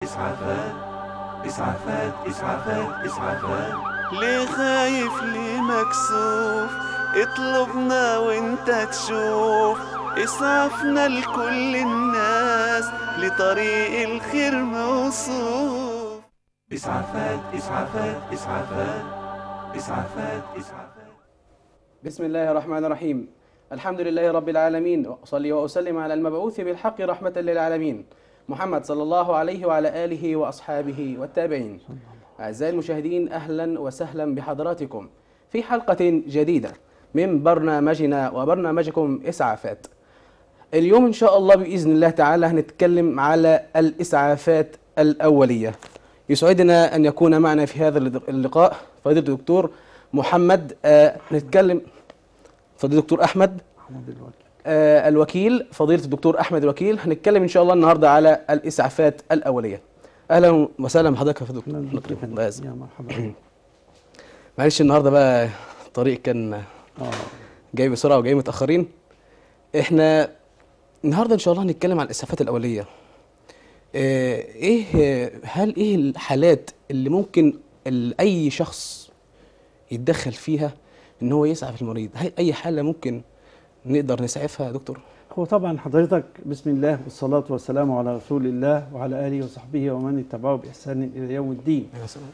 إسعافات إسعافات إسعافات إسعافات ليه خايف ليه مكسوف اطلبنا وانت تشوف اسعفنا لكل الناس لطريق الخير موصوف إسعافات إسعافات إسعافات إسعافات إسعافات بسم الله الرحمن الرحيم الحمد لله رب العالمين وأصلي وأسلم على المبعوث بالحق رحمة للعالمين محمد صلى الله عليه وعلى آله وأصحابه والتابعين أعزائي المشاهدين أهلا وسهلا بحضراتكم في حلقة جديدة من برنامجنا وبرنامجكم إسعافات اليوم إن شاء الله بإذن الله تعالى هنتكلم على الإسعافات الأولية يسعدنا أن يكون معنا في هذا اللقاء فضيلة الدكتور محمد آه نتكلم فضيلة الدكتور أحمد آه الوكيل فضيلة الدكتور أحمد الوكيل هنتكلم إن شاء الله النهاردة على الإسعافات الأولية أهلا وسهلا بحضرتك يا فضيلة الدكتور الله يعزك. يا مرحبا معلش النهاردة بقى الطريق كان اه جاي بسرعة وجاي متأخرين احنا النهاردة إن شاء الله هنتكلم عن الإسعافات الأولية آه، ايه آه، هل ايه الحالات اللي ممكن ال- اي شخص يتدخل فيها ان هو يسعف المريض هل اي حالة ممكن نقدر نسعفها يا دكتور هو طبعا حضرتك بسم الله والصلاة والسلام على رسول الله وعلى آله وصحبه ومن اتبعه بإحسان إلى يوم الدين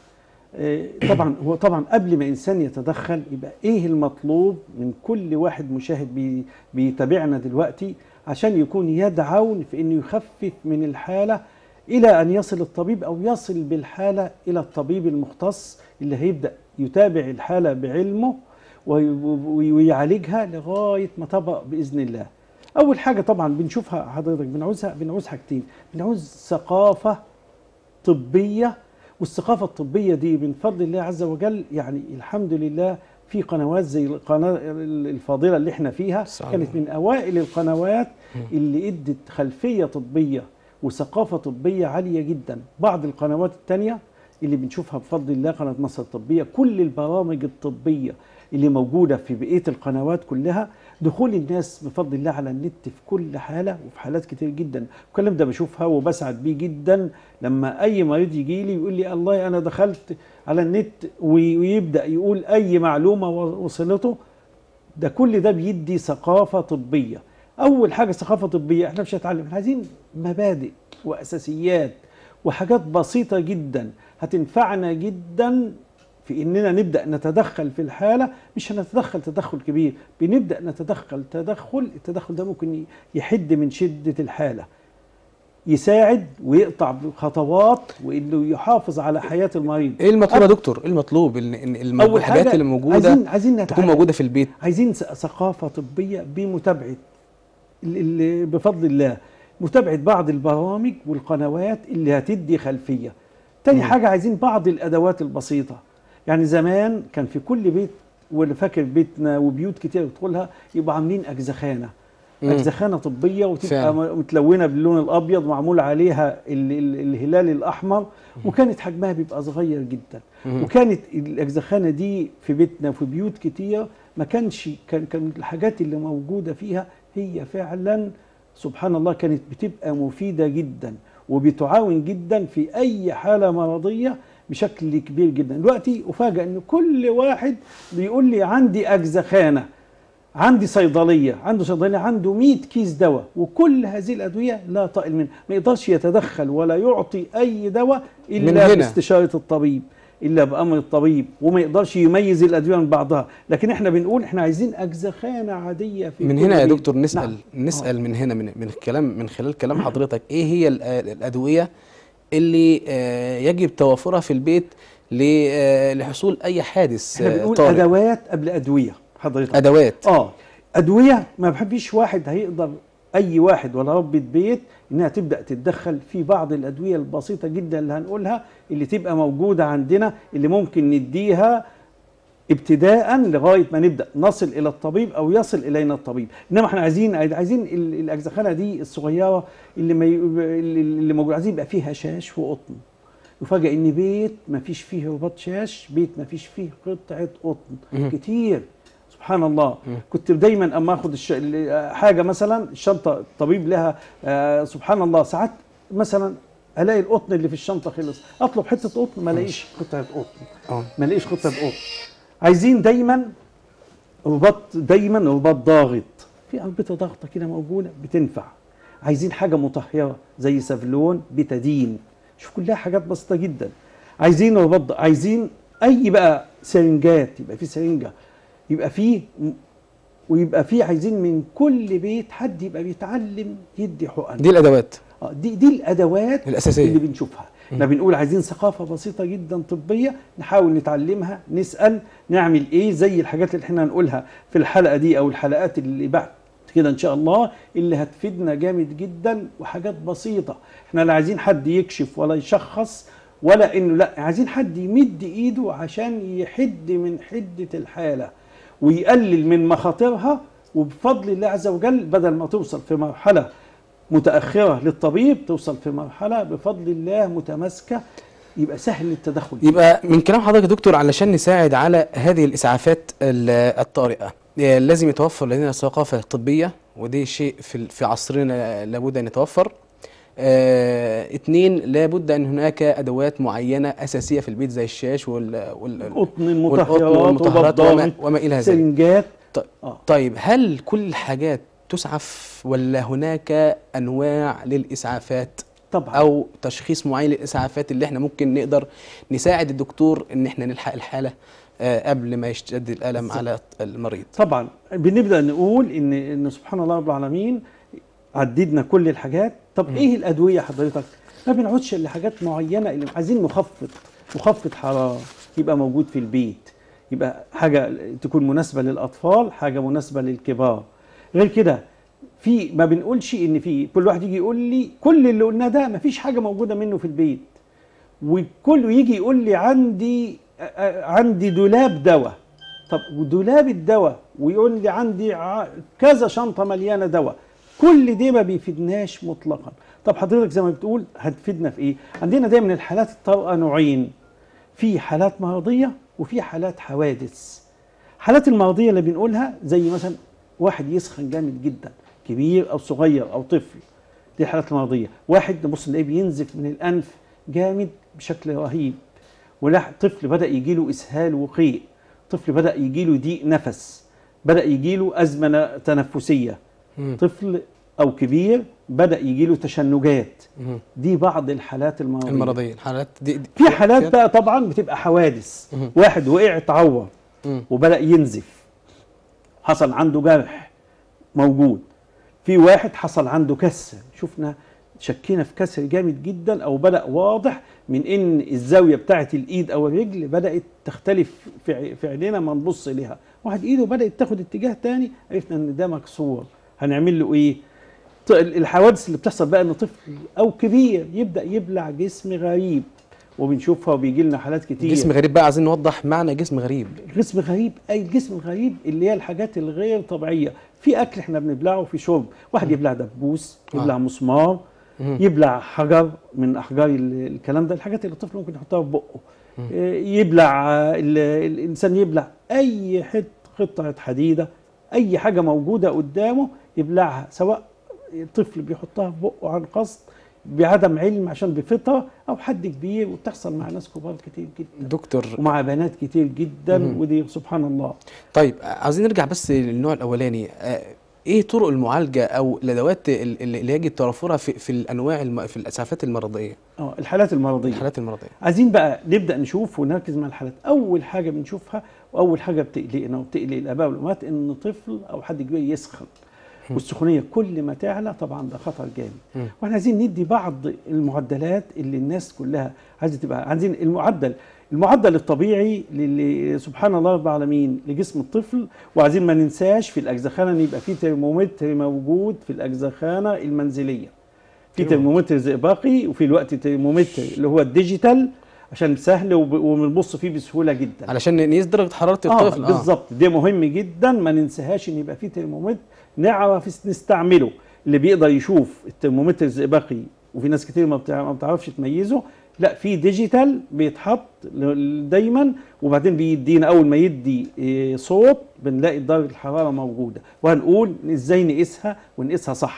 آه، طبعا هو طبعا قبل ما إنسان يتدخل يبقى إيه المطلوب من كل واحد مشاهد بي بيتابعنا دلوقتي عشان يكون يد عون في إنه يخفف من الحالة إلى أن يصل الطبيب أو يصل بالحالة إلى الطبيب المختص اللي هيبدأ يتابع الحالة بعلمه وي- وي- ويعالجها لغاية ما تبرأ بإذن الله أول حاجة طبعا بنشوفها حضرتك بنعوزها بنعوز حاجتين بنعوز ثقافة طبية والثقافة الطبية دي من فضل الله عز وجل يعني الحمد لله في قنوات زي القناة الفاضلة اللي احنا فيها صحيح. كانت من أوائل القنوات اللي ادت خلفية طبية وثقافة طبية عالية جدا بعض القنوات التانية اللي بنشوفها بفضل الله قناة مصر الطبية كل البرامج الطبية اللي موجودة في بقية القنوات كلها دخول الناس بفضل الله على النت في كل حالة وفي حالات كتير جدا الكلام ده بشوفها وبسعد بيه جدا لما أي مريض يجي لي يقول لي الله أنا دخلت على النت وي- ويبدأ يقول أي معلومة وصلته ده كل ده بيدي ثقافة طبية أول حاجة ثقافة طبية احنا مش هنتعلم احنا عايزين مبادئ وأساسيات وحاجات بسيطة جدا هتنفعنا جدا في اننا نبدا نتدخل في الحاله مش هنتدخل تدخل كبير بنبدا نتدخل تدخل التدخل ده ممكن يحد من شده الحاله يساعد ويقطع بخطوات وانه يحافظ على حياه المريض ايه المطلوب يا دكتور ايه المطلوب ان إن الم- اول الحاجات حاجه اللي موجودة عايزين عايزين تكون نتعلم. موجودة في البيت عايزين ث- ثقافة طبية بمتابعة ال- ال- بفضل الله متابعة بعض البرامج والقنوات اللي هتدي خلفية تاني مم. حاجة عايزين بعض الأدوات البسيطة يعني زمان كان في كل بيت واللي فاكر بيتنا وبيوت كتير تدخلها يبقى عاملين أجزخانة مم. أجزخانة طبية وتبقى فعلا. م- متلونة باللون الأبيض معمول عليها ال ال الهلال الأحمر وكانت حجمها بيبقى صغير جدا مم. وكانت الأجزخانة دي في بيتنا وفي بيوت كتير ما كانش كان كان الحاجات اللي موجودة فيها هي فعلا سبحان الله كانت بتبقى مفيدة جدا وبتعاون جدا في أي حالة مرضية بشكل كبير جدا دلوقتي أفاجأ أن كل واحد بيقول لي عندي أجزخانة عندي صيدلية عنده صيدلية عنده 100 كيس دواء وكل هذه الأدوية لا طائل منها ما يقدرش يتدخل ولا يعطي أي دواء من إلا هنا. باستشارة الطبيب إلا بأمر الطبيب وما يقدرش يميز الأدوية من بعضها لكن إحنا بنقول إحنا عايزين أجزخانة عادية في من كل هنا يا بيت. دكتور نسأل نعم. نسأل من هنا من من الكلام من خلال كلام حضرتك ايه هي ال- الأدوية اللي آه، يجب توافرها في البيت ل- آه، لحصول أي حادث إحنا آه، بنقول طارئ أدوات قبل أدوية حضرتك أدوات اه ادويه ما بحبش واحد هيقدر اي واحد ولا ربة بيت انها تبدا تتدخل في بعض الادويه البسيطه جدا اللي هنقولها اللي تبقى موجوده عندنا اللي ممكن نديها ابتداء لغايه ما نبدا نصل الى الطبيب او يصل الينا الطبيب انما احنا عايزين عايزين ال- الاجزخانه دي الصغيره اللي ما ي- اللي اللي موجود عايزين يبقى فيها شاش وقطن يفاجئ ان بيت ما فيش فيه رباط شاش بيت ما فيش فيه قطعه قطن مهم. كتير سبحان الله كنت دايما اما اخد الش... ال- حاجه مثلا الشنطه الطبيب لها آه سبحان الله ساعات مثلا الاقي القطن اللي في الشنطه خلص اطلب حته قطن ما الاقيش قطعه قطن اه ما الاقيش قطعه قطن عايزين دايما رباط دايما رباط ضاغط في اربطه ضغطه كده موجوده بتنفع عايزين حاجه مطهره زي سافلون بتادين شوف كلها حاجات بسيطه جدا عايزين رباط ض- عايزين اي بقى سرنجات يبقى في سرنجه يبقى في ويبقى في عايزين من كل بيت حد يبقى بيتعلم يدي حقن دي الادوات آه، دي دي الادوات الأساسية. اللي بنشوفها احنا بنقول عايزين ثقافه بسيطه جدا طبيه نحاول نتعلمها نسال نعمل ايه زي الحاجات اللي احنا هنقولها في الحلقه دي او الحلقات اللي بعد كده ان شاء الله اللي هتفيدنا جامد جدا وحاجات بسيطه احنا لا عايزين حد يكشف ولا يشخص ولا انه لا عايزين حد يمد ايده عشان يحد من حده الحاله ويقلل من مخاطرها وبفضل الله عز وجل بدل ما توصل في مرحله متاخره للطبيب توصل في مرحله بفضل الله متماسكه يبقى سهل التدخل فيها. يبقى من كلام حضرتك يا دكتور علشان نساعد على هذه الاسعافات ال- الطارئه آه، لازم يتوفر لدينا ثقافه طبيه ودي شيء في ال- في عصرنا لابد ان يتوفر آه، اتنين لابد ان هناك ادوات معينه اساسيه في البيت زي الشاش وال وال القطن والقطن المطهرات والمطهرات وما, وبالضغط وما الى ذلك سرنجات ط- آه. طيب هل كل الحاجات تسعف ولا هناك انواع للاسعافات طبعا او تشخيص معين للاسعافات اللي احنا ممكن نقدر نساعد الدكتور ان احنا نلحق الحاله آه، قبل ما يشتد الالم على المريض طبعا بنبدا نقول ان ان سبحان الله رب العالمين عددنا كل الحاجات طب ايه الادويه حضرتك ما بنقعدش الا حاجات معينه اللي عايزين مخفض مخفض حراره يبقى موجود في البيت يبقى حاجه تكون مناسبه للاطفال حاجه مناسبه للكبار غير كده في ما بنقولش ان في كل واحد يجي يقول لي كل اللي قلناه ده ما فيش حاجه موجوده منه في البيت وكله يجي يقول لي عندي آه، آه، عندي دولاب دواء طب ودولاب الدواء ويقول لي عندي ع- كذا شنطه مليانه دواء كل دي ما بيفيدناش مطلقا طب حضرتك زي ما بتقول هتفيدنا في ايه عندنا دايما الحالات الطارئه نوعين في حالات مرضيه وفي حالات حوادث حالات المرضيه اللي بنقولها زي مثلا واحد يسخن جامد جدا كبير او صغير او طفل دي الحالات المرضيه واحد نبص نلاقيه بينزف من الانف جامد بشكل رهيب ولا طفل بدا يجي له اسهال وقيء طفل بدا يجي له ضيق نفس بدا يجي له ازمه تنفسيه مم. طفل او كبير بدا يجي له تشنجات مم. دي بعض الحالات المرضيه المرضيه الحالات دي, دي في حالات بقى طبعا بتبقى حوادث مهم. واحد وقع اتعور مم. وبدا ينزف حصل عنده جرح موجود في واحد حصل عنده كسر شفنا شكينا في كسر جامد جدا او بدا واضح من ان الزاويه بتاعه الايد او الرجل بدات تختلف في ع- في عينينا ما نبص ليها واحد ايده بدات تاخد اتجاه تاني عرفنا ان ده مكسور هنعمل له ايه ط- الحوادث اللي بتحصل بقى ان طفل او كبير يبدا يبلع جسم غريب وبنشوفها وبيجي لنا حالات كتير جسم غريب بقى عايزين نوضح معنى جسم غريب جسم غريب اي الجسم الغريب اللي هي الحاجات الغير طبيعيه في اكل احنا بنبلعه في شرب واحد يبلع دبوس يبلع آه. مسمار مم. يبلع حجر من احجار ال- الكلام ده الحاجات اللي الطفل ممكن يحطها في بقه إيه، يبلع آه، ال- الانسان يبلع اي حت قطعه حديده اي حاجه موجوده قدامه يبلعها سواء الطفل بيحطها في بقه عن قصد بعدم علم عشان بفطره او حد كبير وبتحصل مع ناس كبار كتير جدا دكتور ومع بنات كتير جدا مهم. ودي سبحان الله طيب عايزين نرجع بس للنوع الاولاني آه، ايه طرق المعالجه او الادوات ال- ال- اللي يجب توفرها في في الانواع الم... في الاسعافات المرضيه اه الحالات المرضيه الحالات المرضيه عايزين بقى نبدا نشوف ونركز مع الحالات اول حاجه بنشوفها واول حاجه بتقلقنا وبتقلق الاباء والامهات ان طفل او حد كبير يسخن والسخونيه كل ما تعلى طبعا ده خطر جامد مم. واحنا عايزين ندي بعض المعدلات اللي الناس كلها عايزه تبقى عايزين المعدل المعدل الطبيعي اللي سبحان الله رب العالمين لجسم الطفل وعايزين ما ننساش في الاجزخانه ان يبقى في ترمومتر موجود في الاجزخانه المنزليه في ترمومتر زئبقي وفي الوقت ترمومتر اللي هو الديجيتال عشان سهل وب- وبنبص فيه بسهوله جدا علشان نقيس درجه حراره اه الطفل بالظبط ده مهم جدا ما ننساهاش ان يبقى في ترمومتر نعرف نستعمله اللي بيقدر يشوف الترمومتر الزئبقي وفي ناس كتير ما بتع- ما بتعرفش تميزه لا في ديجيتال بيتحط ل- دايما وبعدين بيدينا اول ما يدي إيه، صوت بنلاقي درجه الحراره موجوده وهنقول ازاي نقيسها ونقيسها صح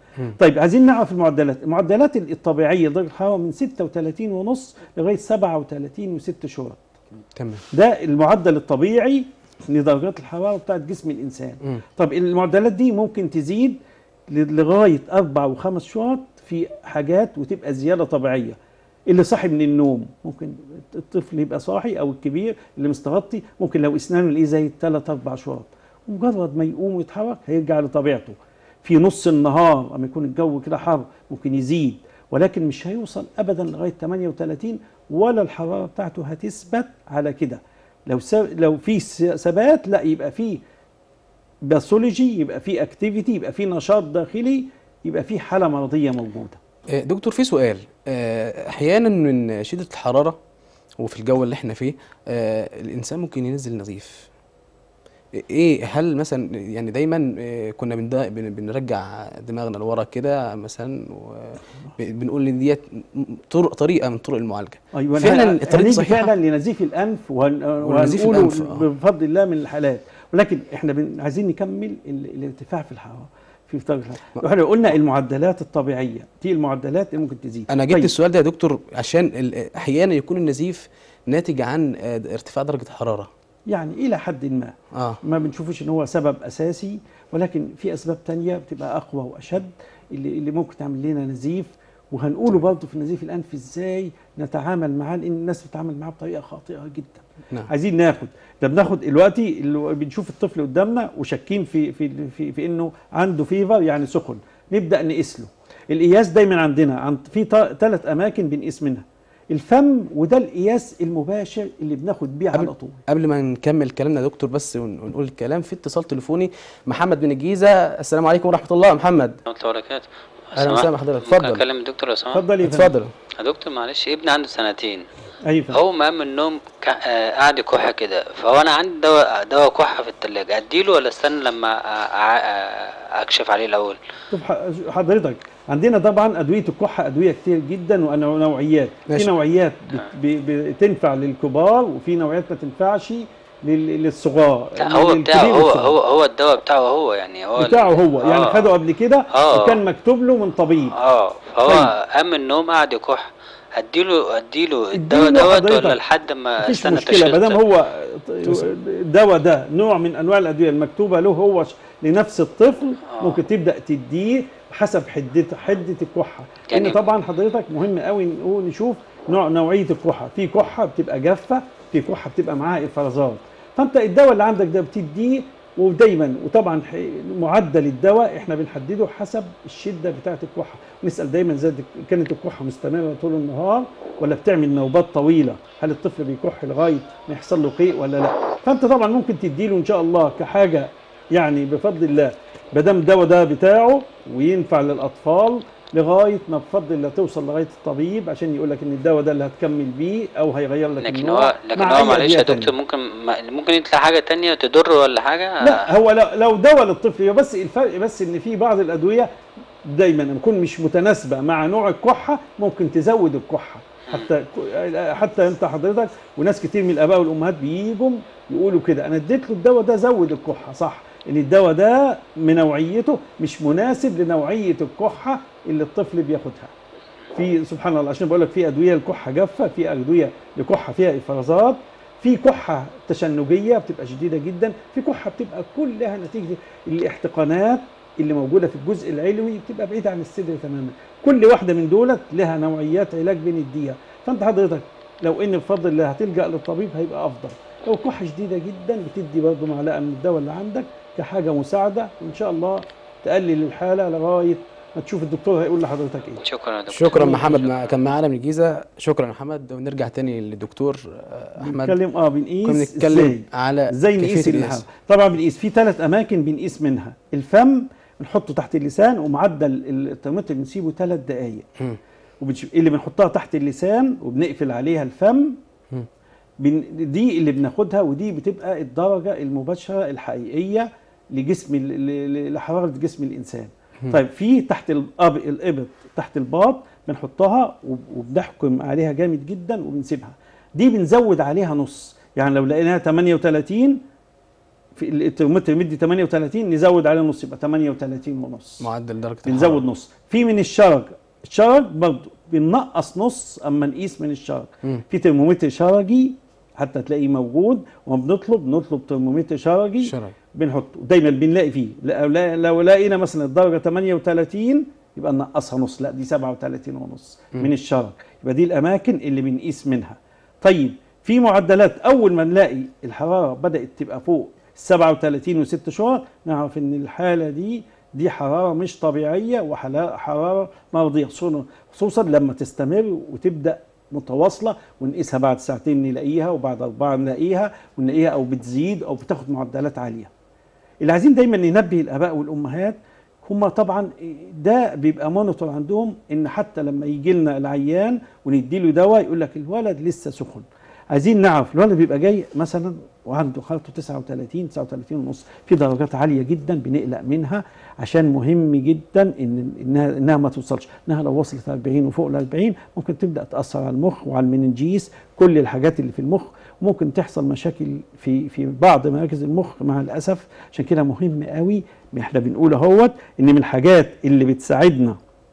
طيب عايزين نعرف المعدلات المعدلات الطبيعيه درجه الحراره من 36 ونص لغايه 37 و6 شهور تمام ده المعدل الطبيعي لدرجات الحراره بتاعت جسم الانسان مم. طب المعدلات دي ممكن تزيد ل- لغايه اربع وخمس شهور في حاجات وتبقى زياده طبيعيه اللي صاحي من النوم ممكن الطفل يبقى صاحي او الكبير اللي مستغطي ممكن لو اسنانه الاقيه زي ثلاث اربع شهور مجرد ما يقوم ويتحرك هيرجع لطبيعته في نص النهار لما يكون الجو كده حر ممكن يزيد ولكن مش هيوصل ابدا لغايه 38 ولا الحراره بتاعته هتثبت على كده لو س- لو في س- ثبات لا يبقى في باثولوجي يبقى في اكتيفيتي يبقى في نشاط داخلي يبقى في حاله مرضيه موجوده آه، دكتور في سؤال آه، احيانا من شده الحراره وفي الجو اللي احنا فيه آه، الانسان ممكن ينزل نظيف ايه هل مثلا يعني دايما آه، كنا بند- بن- بنرجع دماغنا لورا كده مثلا وبنقول ان ديت طرق طريقه من طرق المعالجه ايوه فعلا هن- الطريقه هنيجي صحيحه فعلا لنزيف الانف وهن- ونزيف وهنقوله الأنف، آه. بفضل الله من الحالات ولكن احنا بن- عايزين نكمل ال- الارتفاع في الحراره في درجه الحراره احنا قلنا المعدلات الطبيعيه دي المعدلات اللي ممكن تزيد انا جبت طيب. السؤال ده يا دكتور عشان ال- احيانا يكون النزيف ناتج عن آه، ارتفاع درجه الحراره يعني الى حد ما اه ما بنشوفش ان هو سبب اساسي ولكن في اسباب تانية بتبقى اقوى واشد اللي, اللي ممكن تعمل لنا نزيف وهنقوله برضه في نزيف الانف ازاي نتعامل معاه لان الناس بتتعامل معاه بطريقه خاطئه جدا نعم عايزين ناخد ده بناخد دلوقتي اللي بنشوف الطفل قدامنا وشاكين في في في, في انه عنده فيفر يعني سخن نبدا نقيس له القياس دايما عندنا عند في ثلاث اماكن بنقيس منها الفم وده القياس المباشر اللي بناخد بيه على طول قبل ما نكمل كلامنا يا دكتور بس ون- ونقول الكلام في اتصال تليفوني محمد من الجيزه السلام عليكم ورحمه الله محمد ورحمة الله وبركاته أهلا وسهلا بحضرتك، ممكن اتفضل. اكلم الدكتور لو سمحت اتفضل يا فندم. اتفضل يا دكتور معلش ابني عنده سنتين ايوه فندم. هو مقام من النوم كا- آه، قاعد يكح كده فهو انا عندي دواء دواء كحه في التلاجة اديله ولا استنى لما أ- أ- أ- اكشف عليه الاول شوف ح- حضرتك عندنا طبعا ادويه الكحه ادويه كتير جدا ونوعيات في ماشي. نوعيات بت- ب- بتنفع للكبار وفي نوعيات ما تنفعش لل- للصغار لا هو للكبير بتاعه هو والصغير. هو هو الدواء بتاعه هو يعني هو ال- بتاعه هو يعني آه. خده قبل كده آه. وكان مكتوب له من طبيب اه فهو طيب. قام من النوم قاعد يكح اديله اديله اديله الدواء دوت حضرتك. ولا لحد ما مفيش استنى مشكله ما دام تشخيص هو الدواء ده نوع من انواع الادويه المكتوبه له هو ش- لنفس الطفل آه. ممكن تبدا تديه حسب حده حده الكحه لان يعني- طبعا حضرتك مهم قوي نقول نشوف نوع نوعيه الكحه في كحه بتبقى جافه في كحه بتبقى معاها افرازات فانت الدواء اللي عندك ده بتديه ودايما وطبعا ح- معدل الدواء احنا بنحدده حسب الشده بتاعه الكحه نسال دايما اذا كانت الكحه مستمره طول النهار ولا بتعمل نوبات طويله هل الطفل بيكح لغايه ما يحصل له قيء ولا لا فانت طبعا ممكن تديله ان شاء الله كحاجه يعني بفضل الله ما دام الدواء ده بتاعه وينفع للاطفال لغايه ما بفضل الله توصل لغايه الطبيب عشان يقول لك ان الدواء ده اللي هتكمل بيه او هيغير لك لكن النوع هو لكن مع هو أي معلش أدوية يا تانية. دكتور ممكن ما- ممكن يطلع حاجه تانية تضره ولا حاجه لا هو لو, لو دواء للطفل هو بس الفرق بس ان في بعض الادويه دايما لما تكون مش متناسبه مع نوع الكحه ممكن تزود الكحه حتى حتى انت حضرتك وناس كتير من الاباء والامهات بيجوا يقولوا كده انا اديت له الدواء ده زود الكحه صح ان الدواء ده من نوعيته مش مناسب لنوعيه الكحه اللي الطفل بياخدها في سبحان الله عشان بقول لك في ادويه لكحه جافه في ادويه لكحه فيها افرازات في كحه تشنجيه بتبقى شديده جدا في كحه بتبقى كلها نتيجه الاحتقانات اللي موجوده في الجزء العلوي بتبقى بعيده عن الصدر تماما كل واحده من دولت لها نوعيات علاج بنديها فانت حضرتك لو ان بفضل الله هتلجا للطبيب هيبقى افضل لو كحه شديده جدا بتدي برضه معلقه من الدواء اللي عندك كحاجه مساعده وان شاء الله تقلل الحاله لغايه ما تشوف الدكتور هيقول لحضرتك ايه شكرا يا دكتور شكرا محمد ما كان معانا من الجيزه شكرا يا محمد ونرجع تاني للدكتور آه، احمد بنتكلم اه بنقيس كنا ازاي بنتكلم على ازاي كيفية نقيس القياس. الحراره طبعا بنقيس في ثلاث اماكن بنقيس منها الفم بنحطه تحت اللسان ومعدل الترمومتر بنسيبه ثلاث دقائق مم. وبنشوف اللي بنحطها تحت اللسان وبنقفل عليها الفم مم. بن دي اللي بناخدها ودي بتبقى الدرجه المباشره الحقيقيه لجسم ال- ل- ل- لحراره جسم الانسان طيب في تحت الأب الابط تحت الباط بنحطها وب- وبنحكم عليها جامد جدا وبنسيبها دي بنزود عليها نص يعني لو لقيناها 38 في الترمومتر مدي 38 نزود عليه نص يبقى 38 ونص معدل درجه بنزود الحرارة. نص في من الشرج الشرج برضه بننقص نص اما نقيس من الشرج مم. في ترمومتر شرجي حتى تلاقيه موجود وما بنطلب نطلب ترمومتر شرجي شرج. بنحطه دايما بنلاقي فيه لا- لا- لو لقينا مثلا الدرجه 38 يبقى ننقصها نص لا دي 37 ونص من الشرج يبقى دي الاماكن اللي بنقيس منها طيب في معدلات اول ما نلاقي الحراره بدات تبقى فوق 37 وست شهور نعرف ان الحاله دي دي حراره مش طبيعيه وحراره مرضيه خصوصا خصوصا لما تستمر وتبدا متواصله ونقيسها بعد ساعتين نلاقيها وبعد اربعه نلاقيها ونلاقيها او بتزيد او بتاخد معدلات عاليه. اللي عايزين دايما ننبه الاباء والامهات هم طبعا ده بيبقى مونيتور عندهم ان حتى لما يجي لنا العيان ونديله دواء يقول لك الولد لسه سخن عايزين نعرف الولد بيبقى جاي مثلا وعنده حرارته 39 39 ونص في درجات عاليه جدا بنقلق منها عشان مهم جدا ان انها انها ما توصلش انها لو وصلت 40 وفوق ال 40 ممكن تبدا تاثر على المخ وعلى المننجيس كل الحاجات اللي في المخ ممكن تحصل مشاكل في في بعض مراكز المخ مع الاسف عشان كده مهم قوي احنا بنقول اهوت ان من الحاجات اللي بتساعدنا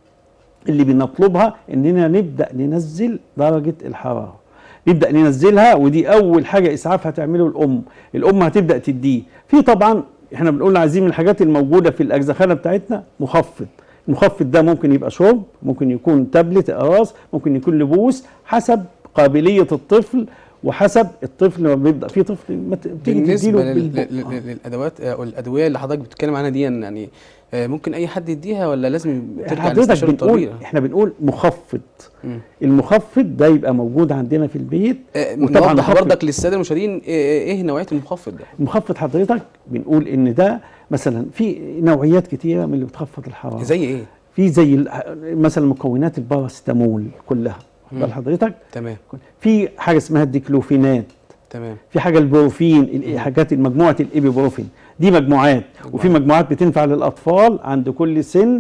اللي بنطلبها اننا نبدا ننزل درجه الحراره نبدا ننزلها ودي اول حاجه اسعاف هتعمله الام الام هتبدا تديه في طبعا احنا بنقول عايزين من الحاجات الموجوده في الاجزخانه بتاعتنا مخفض المخفض ده ممكن يبقى شرب ممكن يكون تابلت اقراص ممكن يكون لبوس حسب قابليه الطفل وحسب الطفل لما بيبدا في طفل ما ت- بتيجي بالنسبه تديله لل... بالبق. لل... لل- للادوات آه، والادويه اللي حضرتك بتتكلم عنها دي يعني آه، ممكن اي حد يديها ولا لازم ترجع حضرتك لاستشاره بنقول الطبيب احنا بنقول مخفض مم. المخفض ده يبقى موجود عندنا في البيت آه، وطبعا نوضح مخفض- برضك للساده المشاهدين آه، آه، ايه نوعيه المخفض ده المخفض حضرتك بنقول ان ده مثلا في نوعيات كتيره من اللي بتخفض الحراره زي ايه في زي ال- مثلا مكونات الباراسيتامول كلها واخد بال حضرتك تمام في حاجه اسمها الديكلوفينات تمام في حاجه البروفين ال- حاجات مجموعه الايبيبروفين دي مجموعات وفي مجموعات بتنفع للاطفال عند كل سن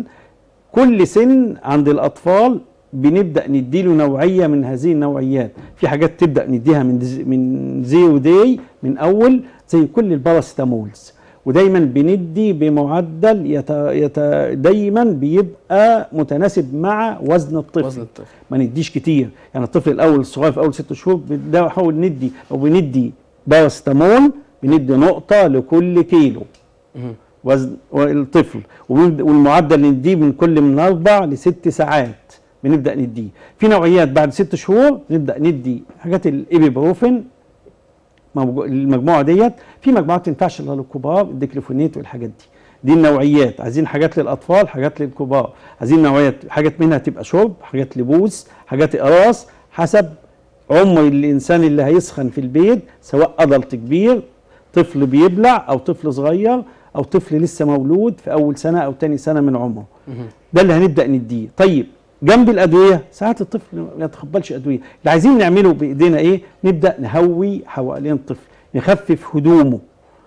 كل سن عند الاطفال بنبدا نديله نوعيه من هذه النوعيات في حاجات تبدا نديها من دز- من زيرو داي من اول زي كل الباراسيتامولز ودايما بندي بمعدل يت... يت... دايما بيبقى متناسب مع وزن الطفل وزن الطفل ما نديش كتير يعني الطفل الاول الصغير في اول ست شهور ده حاول ندي او بندي باراستامول بندي نقطه لكل كيلو مهم. وزن الطفل وبنبدأ- والمعدل نديه من كل من اربع لست ساعات بنبدا نديه في نوعيات بعد ست شهور نبدا ندي حاجات الايبيبروفين موجو- المجموعه ديت في مجموعات ما تنفعش الا للكبار الديكلوفينات والحاجات دي دي النوعيات عايزين حاجات للاطفال حاجات للكبار عايزين نوعيات حاجات منها تبقى شرب حاجات لبوس حاجات اقراص حسب عمر الانسان اللي هيسخن في البيت سواء ادلت كبير طفل بيبلع او طفل صغير او طفل لسه مولود في اول سنه او تاني سنه من عمره مهم. ده اللي هنبدا نديه طيب جنب الادويه ساعات الطفل ما يتقبلش ادويه اللي عايزين نعمله بايدينا ايه نبدا نهوي حوالين الطفل نخفف هدومه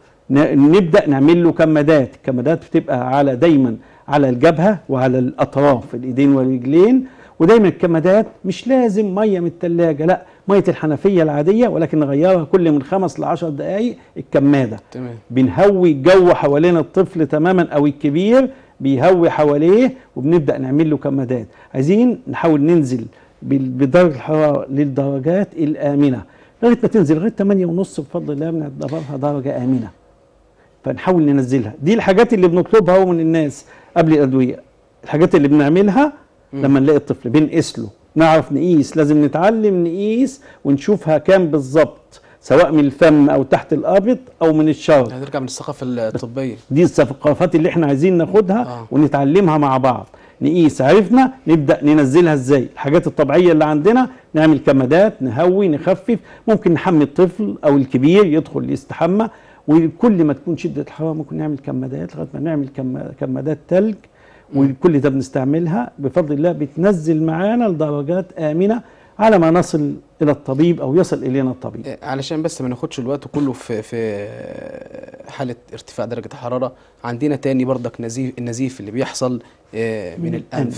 ن- نبدا نعمل له كمادات الكمادات بتبقى على دايما على الجبهه وعلى الاطراف الايدين والرجلين ودايما الكمادات مش لازم ميه من الثلاجه لا ميه الحنفيه العاديه ولكن نغيرها كل من خمس ل 10 دقائق الكماده تمام بنهوي الجو حوالين الطفل تماما او الكبير بيهوي حواليه وبنبدا نعمل له كمادات عايزين نحاول ننزل بال- بدرجه الحراره للدرجات الامنه لغايه ما تنزل لغايه 8 ونص بفضل الله بنعتبرها درجه امنه فنحاول ننزلها دي الحاجات اللي بنطلبها هو من الناس قبل الادويه الحاجات اللي بنعملها لما نلاقي الطفل بنقيس له نعرف نقيس لازم نتعلم نقيس ونشوفها كام بالظبط سواء من الفم او تحت الابط او من الشرج هترجع من الثقافه الطبيه دي الثقافات اللي احنا عايزين ناخدها آه. ونتعلمها مع بعض نقيس عرفنا نبدا ننزلها ازاي الحاجات الطبيعيه اللي عندنا نعمل كمادات نهوي نخفف ممكن نحمي الطفل او الكبير يدخل يستحمى وكل ما تكون شده الحراره ممكن نعمل كمادات لغايه ما نعمل كم- كمادات تلج وكل ده بنستعملها بفضل الله بتنزل معانا لدرجات امنه على ما نصل الى الطبيب او يصل الينا الطبيب آه، علشان بس ما ناخدش الوقت كله في في حاله ارتفاع درجه الحراره عندنا تاني برضك نزيف النزيف اللي بيحصل آه، من من الانف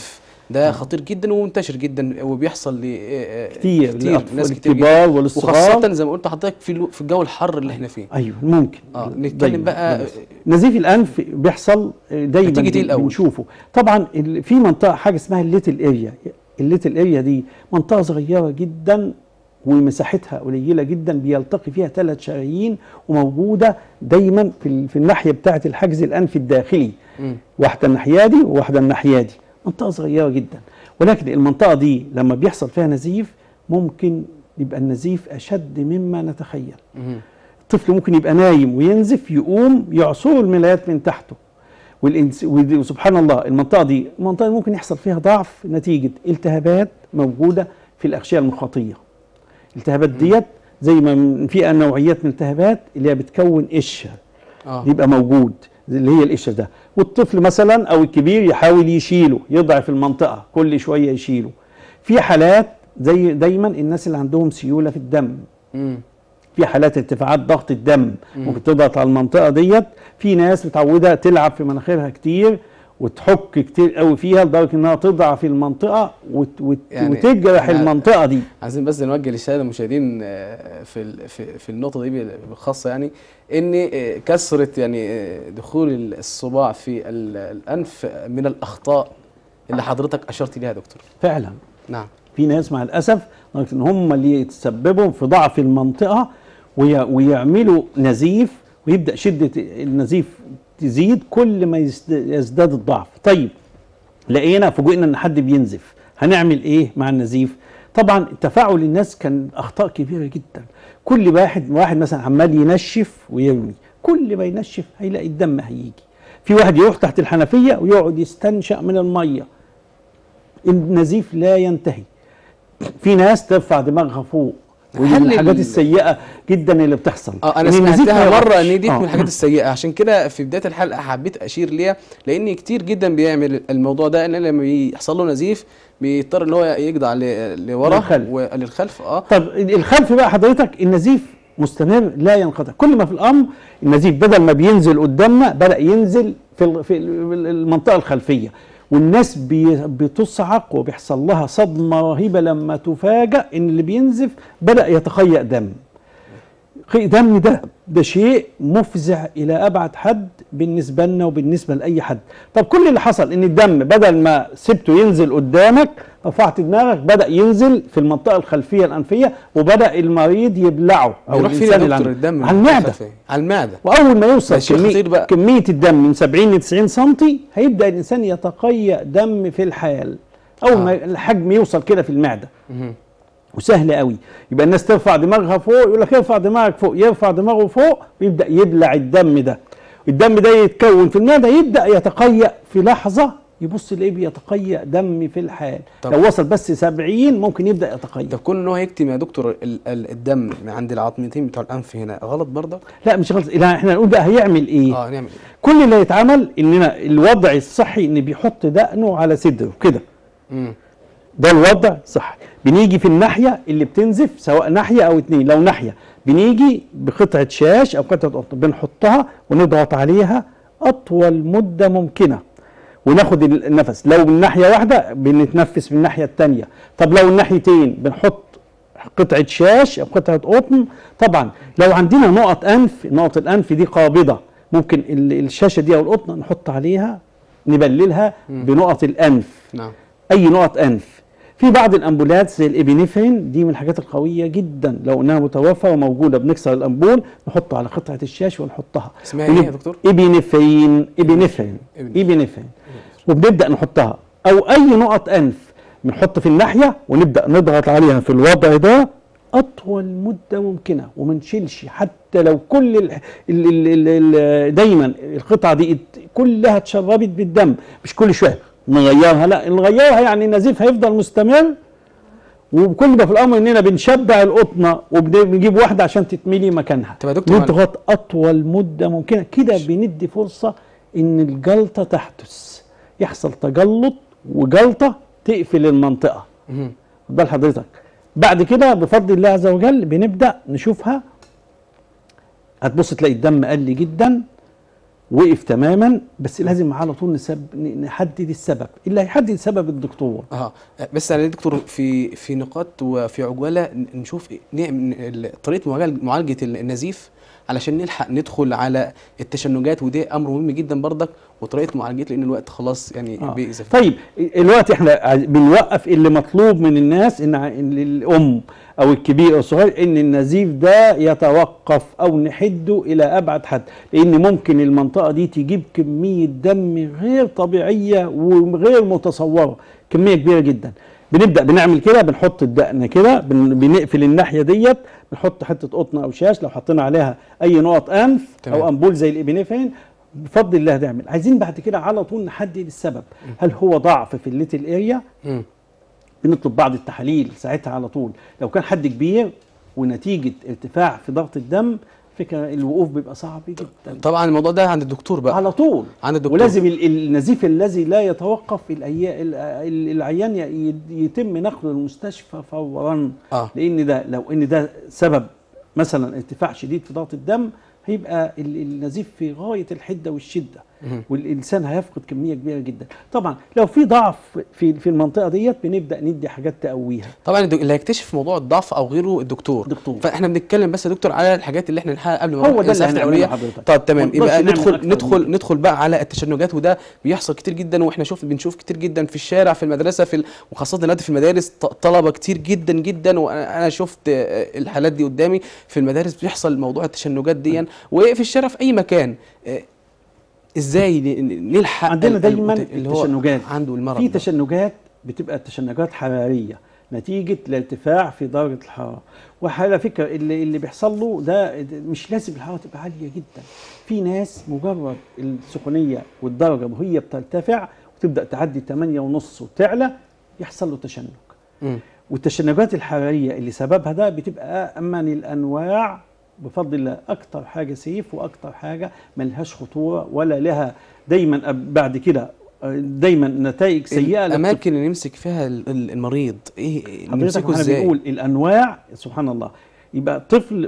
ده خطير جدا ومنتشر جدا وبيحصل ل كتير كتير للأطفال ناس كتير الكبار جدا وللصغار. وخاصة زي ما قلت لحضرتك في الو- في الجو الحر اللي احنا فيه ايوه ممكن اه دايماً. نتكلم بقى بس. نزيف الانف بيحصل دايما نتيجة إيه الأول؟ بنشوفه طبعا ال- في منطقه حاجه اسمها الليتل اريا الليتل اريا دي منطقه صغيره جدا ومساحتها قليله جدا بيلتقي فيها ثلاث شرايين وموجوده دايما في, ال- في الناحيه بتاعه الحجز الانفي الداخلي مم. واحده الناحيه دي وواحده الناحيه دي منطقه صغيره جدا ولكن المنطقه دي لما بيحصل فيها نزيف ممكن يبقى النزيف اشد مما نتخيل مم. الطفل ممكن يبقى نايم وينزف يقوم يعصر الملايات من تحته والإنس... ودي- وسبحان الله المنطقه دي المنطقه دي ممكن يحصل فيها ضعف نتيجه التهابات موجوده في الاغشيه المخاطيه الالتهابات ديت زي ما من- في نوعيات من الالتهابات اللي هي بتكون قشره اه يبقى موجود اللي هي القشر ده والطفل مثلا او الكبير يحاول يشيله يضعف المنطقه كل شويه يشيله في حالات زي دايما الناس اللي عندهم سيوله في الدم مم. في حالات ارتفاعات ضغط الدم ممكن تضغط على المنطقه ديت في ناس متعوده تلعب في مناخيرها كتير وتحك كتير قوي فيها لدرجه انها تضعف المنطقه وت وت يعني وتجرح يعني المنطقه دي عايزين بس نوجه للساده المشاهدين آه، في ال- في في النقطه دي بالخاصه يعني ان آه، كثره يعني آه، دخول الصباع في ال- الانف من الاخطاء اللي حضرتك اشرت ليها يا دكتور فعلا نعم في ناس مع الاسف لدرجه ان هم اللي يتسببوا في ضعف المنطقه وي ويعملوا نزيف ويبدا شده النزيف تزيد كل ما يزد- يزداد الضعف طيب لقينا فوجئنا ان حد بينزف هنعمل ايه مع النزيف طبعا تفاعل الناس كان اخطاء كبيره جدا كل واحد واحد مثلا عمال ينشف ويرمي كل ما ينشف هيلاقي الدم هيجي في واحد يروح تحت الحنفيه ويقعد يستنشق من الميه النزيف لا ينتهي في ناس ترفع دماغها فوق ودي من هل الحاجات ال- السيئه جدا اللي بتحصل اه انا إن النزيف ما سمعتها مره يقفش. ان دي آه. من الحاجات السيئه عشان كده في بدايه الحلقه حبيت اشير ليها لان كتير جدا بيعمل الموضوع ده ان لما بيحصل له نزيف بيضطر ان هو يجدع ل- لورا للخلف. وللخلف اه طب الخلف بقى حضرتك النزيف مستمر لا ينقطع كل ما في الامر النزيف بدل ما بينزل قدامنا بدا ينزل في ال- في ال- المنطقه الخلفيه والناس بي- بتصعق وبيحصل لها صدمه رهيبه لما تفاجأ ان اللي بينزف بدا يتخيأ دم خي- دم ده ده شيء مفزع الى ابعد حد بالنسبه لنا وبالنسبه لاي حد طب كل اللي حصل ان الدم بدل ما سبته ينزل قدامك رفعت دماغك بدا ينزل في المنطقه الخلفيه الانفيه وبدا المريض يبلعه او بيروح فين يا الانسان اللي دكتور عنده. الدم على المعده الخلفية؟ على المعده واول ما يوصل ده شيء كمية, خطير بقى. كميه الدم من 70 ل 90 سم هيبدا الانسان يتقيأ دم في الحال اول آه. ما الحجم يوصل كده في المعده مهم. وسهل قوي يبقى الناس ترفع دماغها فوق يقول لك ارفع دماغك فوق يرفع دماغه فوق ويبدا يبلع الدم ده الدم ده يتكون في المعده يبدا يتقيأ في لحظه يبص يلاقيه بيتقيأ دم في الحال طب- لو وصل بس 70 ممكن يبدا يتقيأ طب كون ان هو يكتم يا دكتور ال- ال- الدم من عند العظمتين بتوع الانف هنا غلط برضه لا مش غلط لا احنا نقول بقى هيعمل ايه اه نعمل ايه كل اللي يتعمل اننا الوضع الصحي ان بيحط دقنه على صدره كده مم. ده الوضع صح بنيجي في الناحيه اللي بتنزف سواء ناحيه او اتنين لو ناحيه بنيجي بقطعه شاش او قطعه قطن بنحطها ونضغط عليها اطول مده ممكنه وناخد النفس لو من ناحيه واحده بنتنفس من الناحيه الثانيه طب لو الناحيتين بنحط قطعه شاش او قطعه قطن طبعا لو عندنا نقط انف نقط الانف دي قابضه ممكن ال- الشاشه دي او القطن نحط عليها نبللها بنقط الانف نعم اي نقط انف في بعض الامبولات زي الابينفرين دي من الحاجات القويه جدا لو انها متوفره وموجوده بنكسر الامبول نحطه على قطعه الشاش ونحطها اسمها ايه يا دكتور؟ ابينفرين ابينفرين ابينفرين وبنبدا نحطها او اي نقط انف بنحط في الناحيه ونبدا نضغط عليها في الوضع ده اطول مده ممكنه وما نشيلش حتى لو كل ال ال ال ال ال دايما القطعه دي ات- كلها اتشربت بالدم مش كل شويه نغيرها لا نغيرها يعني النزيف هيفضل مستمر وكل ما في الامر اننا بنشبع القطنه وبنجيب واحده عشان تتملي مكانها طب يا دكتور نضغط اطول مده ممكنه كده بندي فرصه ان الجلطه تحدث يحصل تجلط وجلطه تقفل المنطقه مهم. خد بال حضرتك بعد كده بفضل الله عز وجل بنبدا نشوفها هتبص تلاقي الدم قل جدا وقف تماما بس لازم على طول نسب ن- نحدد السبب اللي هيحدد سبب الدكتور اه بس انا دكتور في في نقاط وفي عجاله ن- نشوف إيه- نعم ال- طريقه معالج- معالجه النزيف علشان نلحق ندخل على التشنجات وده امر مهم جدا برضك وطريقه معالجته لان الوقت خلاص يعني آه. بيأذف طيب الوقت احنا عايز- بنوقف اللي مطلوب من الناس ان ع- إن الام او الكبير او الصغير ان النزيف ده يتوقف او نحده الى ابعد حد لان ممكن المنطقه دي تجيب كميه دم غير طبيعيه وغير متصوره كميه كبيره جدا بنبدا بنعمل كده بنحط الدقن كده بن- بنقفل الناحيه ديت بنحط حته قطن او شاش لو حطينا عليها اي نقط انف تمام. او امبول زي الابنفرين بفضل الله نعمل عايزين بعد كده على طول نحدد السبب هل هو ضعف في الليتل اريا مم. بنطلب بعض التحاليل ساعتها على طول لو كان حد كبير ونتيجه ارتفاع في ضغط الدم فكره الوقوف بيبقى صعب جدا طبعا الموضوع ده عند الدكتور بقى على طول عند الدكتور ولازم ال- النزيف الذي لا يتوقف الأي- ال- ال- العيان ي- يتم نقله المستشفى فورا اه لان ده لو ان ده سبب مثلا ارتفاع شديد في ضغط الدم هيبقى ال- النزيف في غايه الحده والشده مهم. والانسان هيفقد كميه كبيره جدا طبعا لو في ضعف في في المنطقه ديت بنبدا ندي حاجات تقويها طبعا الدك- اللي هيكتشف موضوع الضعف او غيره الدكتور دكتور. فاحنا بنتكلم بس يا دكتور على الحاجات اللي احنا نلحقها قبل ما هو نروح ده اللي للإسعاف هنعمله الأولية. حضرتك. طب تمام ما يبقى نقدرش نعمل ندخل أكتر من ندخل كده. ندخل بقى على التشنجات وده بيحصل كتير جدا واحنا شوف بنشوف كتير جدا في الشارع في المدرسه في ال... وخاصه دلوقتي في المدارس ط- طلبه كتير جدا جدا وانا أنا شفت آه، الحالات دي قدامي في المدارس بيحصل موضوع التشنجات دي وفي الشارع في اي مكان آه، ازاي ن- ن- نلحق عندنا ال- دايما الت- اللي هو التشنجات عنده المرض في ده. تشنجات بتبقى تشنجات حراريه نتيجه الارتفاع في درجه الحراره وعلى فكره اللي اللي بيحصل له ده ده مش لازم الحراره تبقى عاليه جدا في ناس مجرد السخونيه والدرجه وهي بترتفع وتبدا تعدي 8 ونص وتعلى يحصل له تشنج مم. والتشنجات الحراريه اللي سببها ده بتبقى امن الانواع بفضل الله اكتر حاجه سيف واكتر حاجه ملهاش خطوره ولا لها دايما أب- بعد كده آه، دايما نتائج سيئه للطفل. الاماكن اللي نمسك فيها ال- ال- المريض ايه حضرتك نمسكه احنا ازاي بنقول الانواع سبحان الله يبقى طفل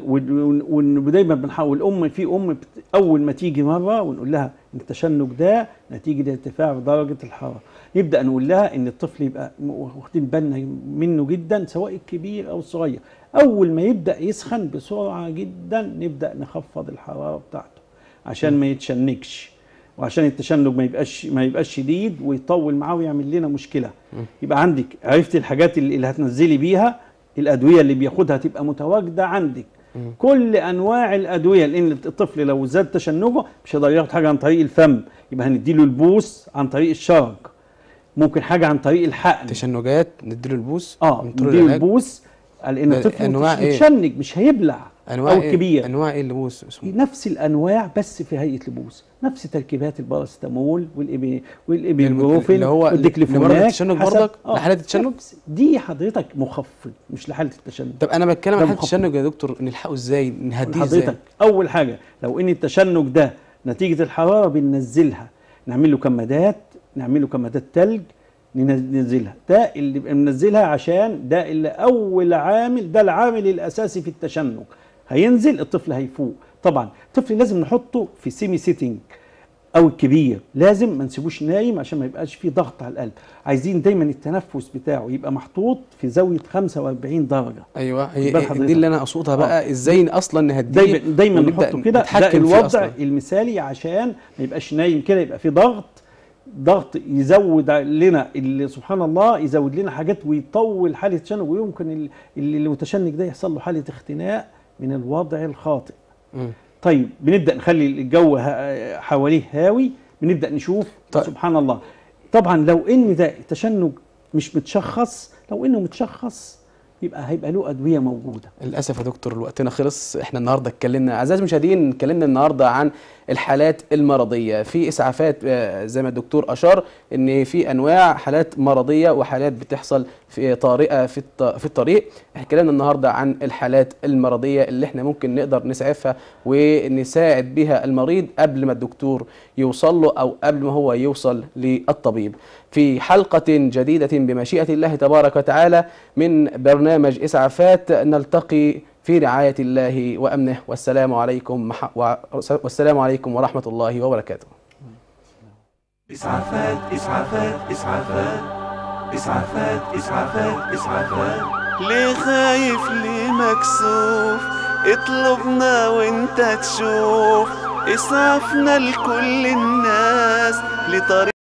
ودايما بنحاول الام في ام بت- اول ما تيجي مره ونقول لها إن التشنج ده نتيجه ارتفاع درجه الحراره نبدا نقول لها ان الطفل يبقى م- واخدين بالنا منه جدا سواء الكبير او الصغير اول ما يبدا يسخن بسرعه جدا نبدا نخفض الحراره بتاعته عشان ما يتشنجش وعشان التشنج ما يبقاش ما يبقاش شديد ويطول معاه ويعمل لنا مشكله يبقى عندك عرفت الحاجات اللي, اللي هتنزلي بيها الادويه اللي بياخدها تبقى متواجده عندك كل انواع الادويه لان الطفل لو زاد تشنجه مش هيقدر ياخد حاجه عن طريق الفم يبقى هنديله البوس عن طريق الشرج ممكن حاجه عن طريق الحقن تشنجات نديله البوس اه نديله نديله العلاج. البوس لان ده الطفل أنواع مش إيه؟ متشنج مش هيبلع انواع او إيه؟ الكبير انواع ايه اللي بوس اسمه نفس الانواع بس في هيئه لبوس نفس تركيبات الباراسيتامول والإبي والإبيبروفين اللي هو والديكليفوناك لمرض التشنج حسب- برضك؟ آه، لحالة التشنج؟ نفس- دي حضرتك مخفض مش لحاله التشنج طب انا بتكلم ده عن حاله مخفض. التشنج يا دكتور نلحقه ازاي نهديه ازاي حضرتك اول حاجه لو ان التشنج ده نتيجه الحراره بننزلها نعمل له كمادات نعمل له كمادات تلج ننزلها ده اللي بقى منزلها عشان ده اللي اول عامل ده العامل الاساسي في التشنج هينزل الطفل هيفوق طبعا الطفل لازم نحطه في سيمي سيتنج او الكبير لازم ما نسيبوش نايم عشان ما يبقاش فيه ضغط على القلب عايزين دايما التنفس بتاعه يبقى محطوط في زاويه 45 درجه ايوه هي بال هي حضرتك. دي اللي انا اقصدها بقى ازاي اصلا نهديه دايما دايما ونبدأ نحطه كده ده نتحكم فيه الوضع أصلاً. المثالي عشان ما يبقاش نايم كده يبقى في ضغط ضغط يزود لنا اللي سبحان الله يزود لنا حاجات ويطول حاله التشنج ويمكن ال- اللي المتشنج ده يحصل له حاله اختناق من الوضع الخاطئ مم. طيب بنبدا نخلي الجو ه- حواليه هاوي بنبدا نشوف طيب. سبحان الله طبعا لو ان ده تشنج مش متشخص لو انه متشخص يبقى هيبقى له ادويه موجوده للاسف يا دكتور وقتنا خلص احنا النهارده اتكلمنا اعزائي المشاهدين اتكلمنا النهارده عن الحالات المرضيه في اسعافات آه، زي ما الدكتور اشار ان في انواع حالات مرضيه وحالات بتحصل في طارئه في الط- في الطريق احنا اتكلمنا النهارده عن الحالات المرضيه اللي احنا ممكن نقدر نسعفها ونساعد بها المريض قبل ما الدكتور يوصل له او قبل ما هو يوصل للطبيب في حلقه جديده بمشيئه الله تبارك وتعالى من برنامج اسعافات نلتقي في رعاية الله وأمنه والسلام عليكم مح- وع- والسلام عليكم ورحمة الله وبركاته إسعافات إسعافات إسعافات إسعافات إسعافات إسعافات ليه خايف ليه مكسوف اطلبنا وانت تشوف اسعفنا لكل الناس لطريق